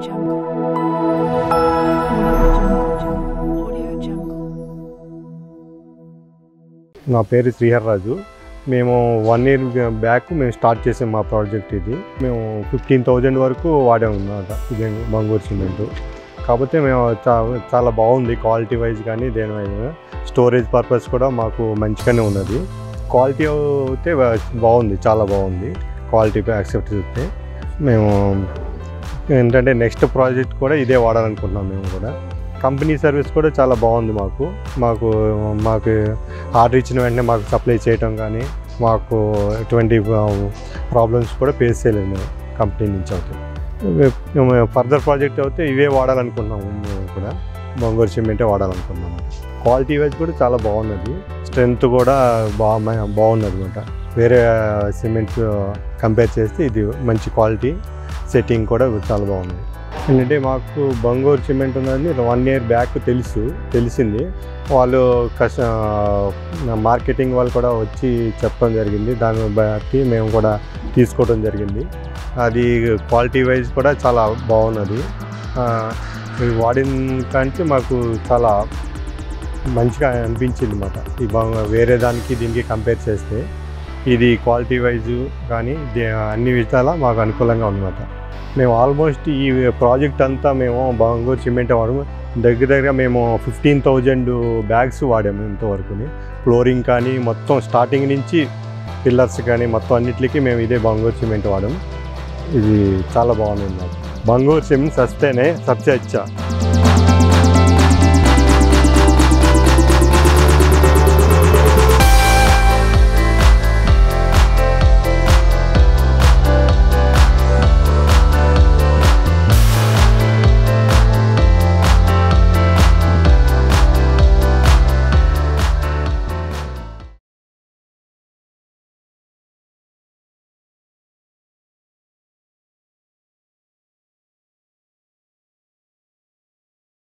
Jungle. Audio Jungle. Audio Jungle. నా పేరు శ్రీహర్రాజు మేము వన్ ఇయర్ బ్యాక్ మేము స్టార్ట్ చేసాం మా ప్రాజెక్ట్ ఇది మేము ఫిఫ్టీన్ థౌజండ్ వరకు వాడాము అన్నమాట ఇది బంగూరు సిమెంట్ కాకపోతే మేము చా చాలా బాగుంది క్వాలిటీ వైజ్ కానీ దేని వైజ్ స్టోరేజ్ పర్పస్ కూడా మాకు మంచిగానే ఉన్నది క్వాలిటీ అయితే బాగుంది చాలా బాగుంది క్వాలిటీ యాక్సెప్ట్ చేస్తే మేము ఏంటంటే నెక్స్ట్ ప్రాజెక్ట్ కూడా ఇదే వాడాలనుకుంటున్నాం మేము కూడా కంపెనీ సర్వీస్ కూడా చాలా బాగుంది మాకు మాకు మాకు ఆర్డర్ ఇచ్చిన వెంటనే మాకు సప్లై చేయటం కానీ మాకు ఎటువంటి ప్రాబ్లమ్స్ కూడా ఫేస్ చేయలేదు మేము కంపెనీ నుంచి అయితే మేము ఫర్దర్ ప్రాజెక్ట్ అయితే ఇవే వాడాలనుకున్నాము మేము కూడా బొంగూరు సిమెంటే వాడాలనుకున్నాము క్వాలిటీ వైజ్ కూడా చాలా బాగున్నది స్ట్రెంగ్త్ కూడా బాగా బాగున్నది అనమాట వేరే సిమెంట్స్ కంపేర్ చేస్తే ఇది మంచి క్వాలిటీ సెట్టింగ్ కూడా చాలా బాగుంది ఏంటంటే మాకు బంగూరు సిమెంట్ ఉన్నది వన్ ఇయర్ బ్యాక్ తెలుసు తెలిసింది వాళ్ళు కష్ట మార్కెటింగ్ వాళ్ళు కూడా వచ్చి చెప్పడం జరిగింది దాన్ని బట్టి మేము కూడా తీసుకోవడం జరిగింది అది క్వాలిటీ వైజ్ కూడా చాలా బాగున్నది ఆ, ఇది వాడిన కంటే మాకు చాలా మంచిగా అనిపించింది అనమాట ఈ బా- వేరే దానికి దీనికి కంపేర్ చేస్తే ఇది క్వాలిటీ వైజ్ కానీ దే- అన్ని విధాలా మాకు అనుకూలంగా ఉందన్నమాట మేము ఆల్మోస్ట్ ఈ ప్రాజెక్ట్ అంతా మేము బంగూరు సిమెంట్ వాడము దగ్గర దగ్గర మేము ఫిఫ్టీన్ థౌజండ్ బ్యాగ్స్ వాడాము ఇంతవరకుని ఫ్లోరింగ్ కానీ మొత్తం స్టార్టింగ్ నుంచి పిల్లర్స్ కానీ మొత్తం అన్నిటికీ మేము ఇదే బంగూరు సిమెంట్ వాడాము ఇది చాలా బాగుంది మాకు బంగూరు సిమెంట్ సస్తేనే సబ్సే అచ్చా